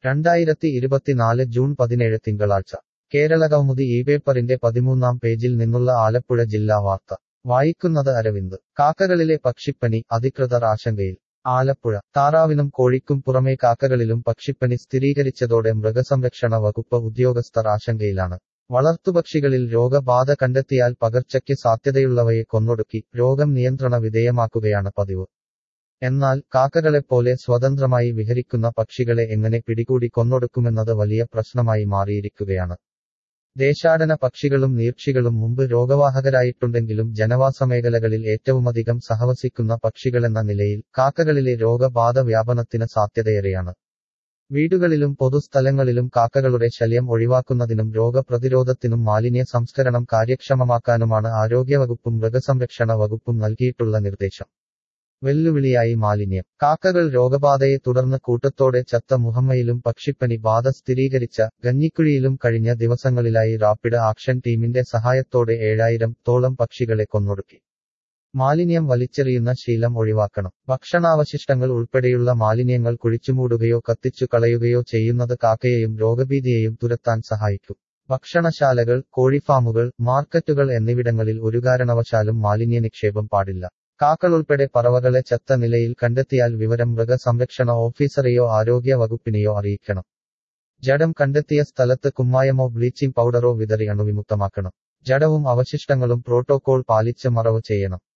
രണ്ടായിരത്തി ഇരുപത്തിനാല് ജൂൺ പതിനേഴ് തിങ്കളാഴ്ച കേരളകൗമുദി ഈ പേപ്പറിന്റെ പതിമൂന്നാം പേജിൽ നിന്നുള്ള ആലപ്പുഴ ജില്ലാ വാർത്ത വായിക്കുന്നത് അരവിന്ദ് കാക്കകളിലെ പക്ഷിപ്പനി അധികൃതർ ആശങ്കയിൽ ആലപ്പുഴ താറാവിനും കോഴിക്കും പുറമേ കാക്കകളിലും പക്ഷിപ്പനി സ്ഥിരീകരിച്ചതോടെ മൃഗസംരക്ഷണ വകുപ്പ് ഉദ്യോഗസ്ഥർ ആശങ്കയിലാണ് വളർത്തുപക്ഷികളിൽ രോഗബാധ കണ്ടെത്തിയാൽ പകർച്ചയ്ക്ക് സാധ്യതയുള്ളവയെ കൊന്നൊടുക്കി രോഗം നിയന്ത്രണ വിധേയമാക്കുകയാണ് പതിവ് എന്നാൽ കാക്കകളെപ്പോലെ സ്വതന്ത്രമായി വിഹരിക്കുന്ന പക്ഷികളെ എങ്ങനെ പിടികൂടി കൊന്നൊടുക്കുമെന്നത് വലിയ പ്രശ്നമായി മാറിയിരിക്കുകയാണ് ദേശാടന പക്ഷികളും നീർക്ഷികളും മുമ്പ് രോഗവാഹകരായിട്ടുണ്ടെങ്കിലും ജനവാസ മേഖലകളിൽ ഏറ്റവുമധികം സഹവസിക്കുന്ന പക്ഷികളെന്ന നിലയിൽ കാക്കകളിലെ രോഗബാധ വ്യാപനത്തിന് സാധ്യതയേറെയാണ് വീടുകളിലും പൊതുസ്ഥലങ്ങളിലും കാക്കകളുടെ ശല്യം ഒഴിവാക്കുന്നതിനും രോഗപ്രതിരോധത്തിനും മാലിന്യ സംസ്കരണം കാര്യക്ഷമമാക്കാനുമാണ് ആരോഗ്യവകുപ്പും മൃഗസംരക്ഷണ വകുപ്പും നൽകിയിട്ടുള്ള നിർദ്ദേശം വെല്ലുവിളിയായി മാലിന്യം കാക്കകൾ രോഗബാധയെ തുടർന്ന് കൂട്ടത്തോടെ ചത്ത മുഹമ്മയിലും പക്ഷിപ്പനി ബാധ സ്ഥിരീകരിച്ച ഗഞ്ഞിക്കുഴിയിലും കഴിഞ്ഞ ദിവസങ്ങളിലായി റാപ്പിഡ് ആക്ഷൻ ടീമിന്റെ സഹായത്തോടെ ഏഴായിരം തോളം പക്ഷികളെ കൊന്നൊടുക്കി മാലിന്യം വലിച്ചെറിയുന്ന ശീലം ഒഴിവാക്കണം ഭക്ഷണാവശിഷ്ടങ്ങൾ ഉൾപ്പെടെയുള്ള മാലിന്യങ്ങൾ കുഴിച്ചുമൂടുകയോ കത്തിച്ചു കളയുകയോ ചെയ്യുന്നത് കാക്കയെയും രോഗഭീതിയെയും തുരത്താൻ സഹായിക്കും ഭക്ഷണശാലകൾ കോഴിഫാമുകൾ മാർക്കറ്റുകൾ എന്നിവിടങ്ങളിൽ ഒരു കാരണവശാലും മാലിന്യ നിക്ഷേപം പാടില്ല കാക്കളുൾപ്പെടെ പറവകളെ ചത്ത നിലയിൽ കണ്ടെത്തിയാൽ വിവരം മൃഗസംരക്ഷണ ഓഫീസറെയോ ആരോഗ്യ വകുപ്പിനെയോ അറിയിക്കണം ജഡം കണ്ടെത്തിയ സ്ഥലത്ത് കുമ്മായമോ ബ്ലീച്ചിംഗ് പൗഡറോ വിതറി അണുവിമുക്തമാക്കണം ജഡവും അവശിഷ്ടങ്ങളും പ്രോട്ടോകോൾ പാലിച്ച് മറവ് ചെയ്യണം